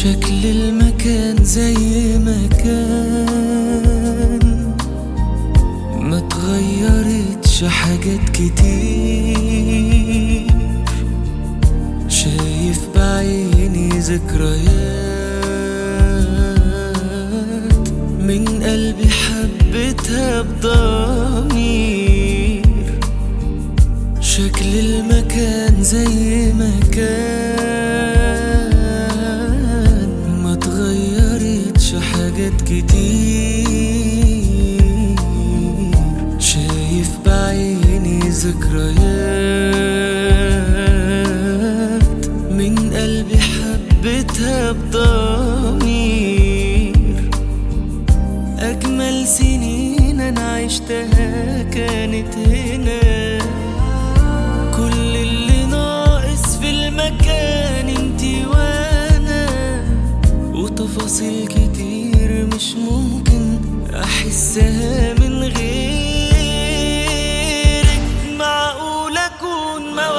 شكل المكان زي ما كان ما تغيرتش حاجات كتير شايف بعيني ذكريات من قلبي حبيتها بضمير شكل المكان زي ما كان ما تغيرتش حاجات كتير شايف بعيني ذكريات من قلبي حبيتها بضمير أجمل سنين أنا عشتها كانت هنا كل اللي ناقص في المكان انتي وانا وتفاصيل كتير مش ممكن احسها من غيرك معقول اكون ما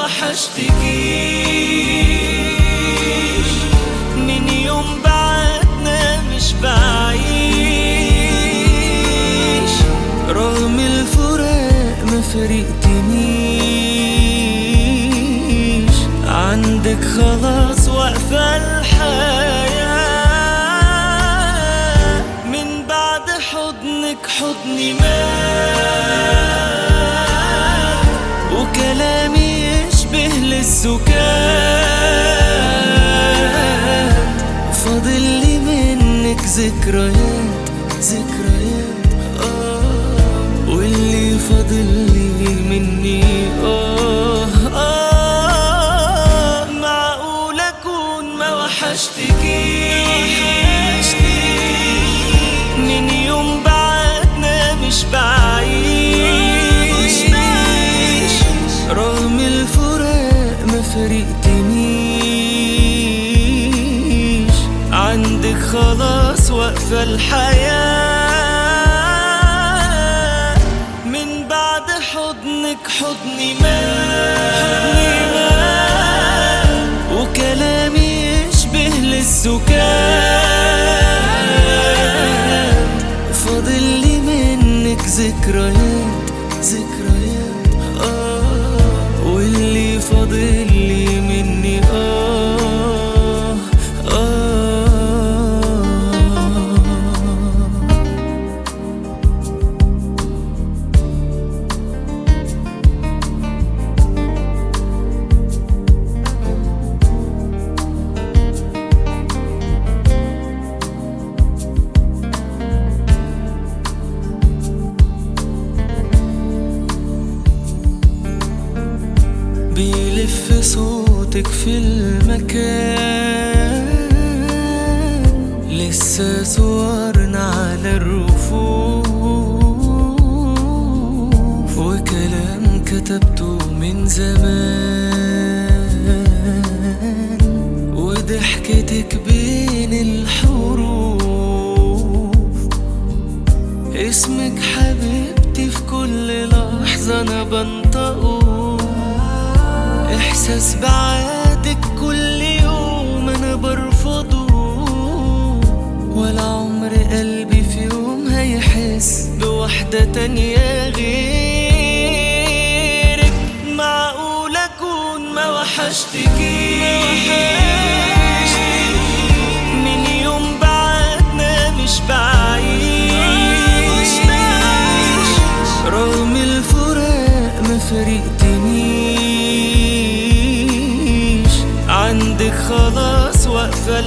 وحشتكيش من يوم بعدنا مش بعيش رغم الفراق ما فرقتنيش عندك خلاص واقفة الحياة من بعد حضنك حضني مات وكلامي يشبه للسكات فاضل لي منك ذكريات ذكريات آه واللي فاضل لي مني آه آه معقول أكون ما وحشتكيش من يوم بعدنا مش بعيش رغم الفراق ما فرقتنيش عندك خلاص واقفة الحياة من بعد حضنك حضني مات وكلامي يشبه للسكات فاضل لي منك ذكريات ذكريات آه واللي فاضل لي مني آه آه بيلف صوتك في المكان لسه صورنا على الرفوف وكلام كتبته من زمان وضحكتك بين الحروف اسمك حبيبتي في كل لحظة أنا بنطقه إحساس بعادك كل يوم أنا برفضه ولا عمر قلبي في يوم هيحس بواحدة تانية غيرك معقول أكون ما وحشتكيش من يوم بعدنا مش بعيش رغم الفراق ما فرقتنيش عندك خلاص واقفة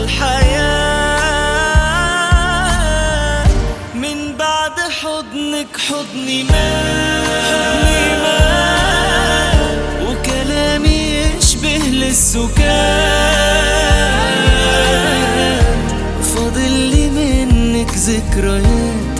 الحياة من بعد حضنك حضني مات وكلامي يشبه للسكات فاضل لي منك ذكريات